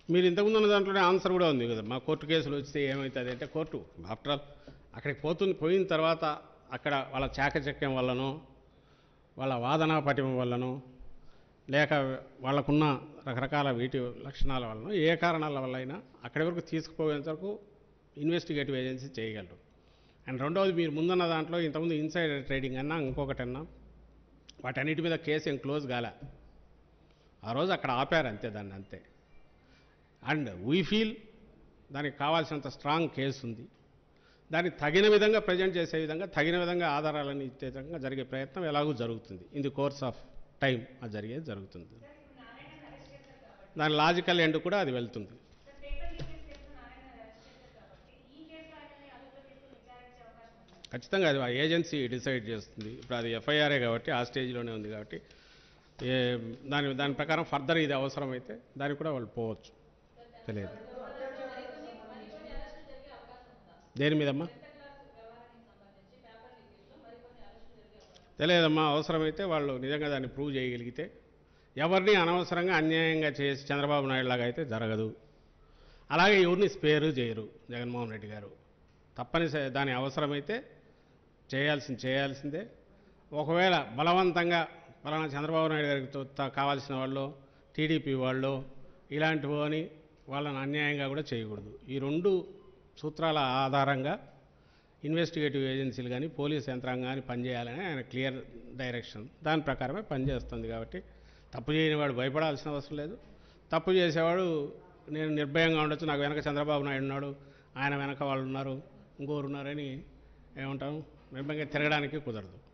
మీరు ఇంతకుముందు ఉన్న దాంట్లోనే ఆన్సర్ కూడా ఉంది కదా మా కోర్టు కేసులు వస్తే ఏమవుతుంది అంటే కోర్టు ఆఫ్టర్ ఆల్ అక్కడికి పోతుంది పోయిన తర్వాత అక్కడ వాళ్ళ చాకచక్యం వల్లనో వాళ్ళ వాదనా పటిమ వల్లనో లేక వాళ్ళకున్న రకరకాల వీటి లక్షణాల వలన ఏ కారణాల వల్ల అయినా అక్కడి వరకు తీసుకుపోయేంత వరకు ఇన్వెస్టిగేటివ్ ఏజెన్సీ చేయగలరు అండ్ రెండవది మీరు ముందున్న దాంట్లో ఇంతకుముందు ఇన్సైడర్ ట్రేడింగ్ అన్నా ఇంకొకటి అన్నా వాటన్నిటి మీద కేసు ఏం క్లోజ్ కాలే ఆ రోజు అక్కడ ఆపారు అంతే దాన్ని అంతే అండ్ వీ ఫీల్ దానికి కావాల్సినంత స్ట్రాంగ్ కేసు ఉంది దాన్ని తగిన విధంగా ప్రజెంట్ చేసే విధంగా తగిన విధంగా ఆధారాలను ఇచ్చే విధంగా జరిగే ప్రయత్నం ఎలాగూ జరుగుతుంది in the course of time అది జరిగేది జరుగుతుంది దాని లాజికల్ ఎండ్ కూడా అది వెళ్తుంది ఖచ్చితంగా అది ఆ ఏజెన్సీ డిసైడ్ చేస్తుంది ఇప్పుడు అది ఎఫ్ఐఆర్ఏ కాబట్టి ఆ స్టేజ్లోనే ఉంది కాబట్టి ఏ దాని దాని ప్రకారం ఫర్దర్ ఇది అవసరమైతే దానికి కూడా వాళ్ళు పోవచ్చు తెలియదు దేని మీదమ్మా తెలియదమ్మా అవసరమైతే వాళ్ళు నిజంగా దాన్ని ప్రూవ్ చేయగలిగితే ఎవరిని అనవసరంగా అన్యాయంగా చేసి చంద్రబాబు నాయుడు లాగా అయితే జరగదు అలాగే ఎవరిని స్పేరు చేయరు జగన్మోహన్ రెడ్డి గారు తప్పనిసరి దాని అవసరమైతే చేయాల్సింది చేయాల్సిందే ఒకవేళ బలవంతంగా పలానా చంద్రబాబు నాయుడు గారికి తో- తా- కావాల్సిన వాళ్ళు టీడీపీ వాళ్ళు ఇలాంటివి అని వాళ్ళని అన్యాయంగా కూడా చేయకూడదు ఈ రెండు సూత్రాల ఆధారంగా ఇన్వెస్టిగేటివ్ ఏజెన్సీలు కానీ పోలీస్ యంత్రాంగం కానీ పనిచేయాలని ఆయన క్లియర్ డైరెక్షన్ దాని ప్రకారమే పనిచేస్తుంది కాబట్టి తప్పు చేయని వాడు భయపడాల్సిన అవసరం లేదు తప్పు చేసేవాడు నేను నిర్భయంగా ఉండొచ్చు నాకు వెనక చంద్రబాబు నాయుడు ఉన్నాడు ఆయన వెనక వాళ్ళు ఉన్నారు ఇంకోరు ఉన్నారని ఏమంటాం నిర్భయంగా తిరగడానికి కుదరదు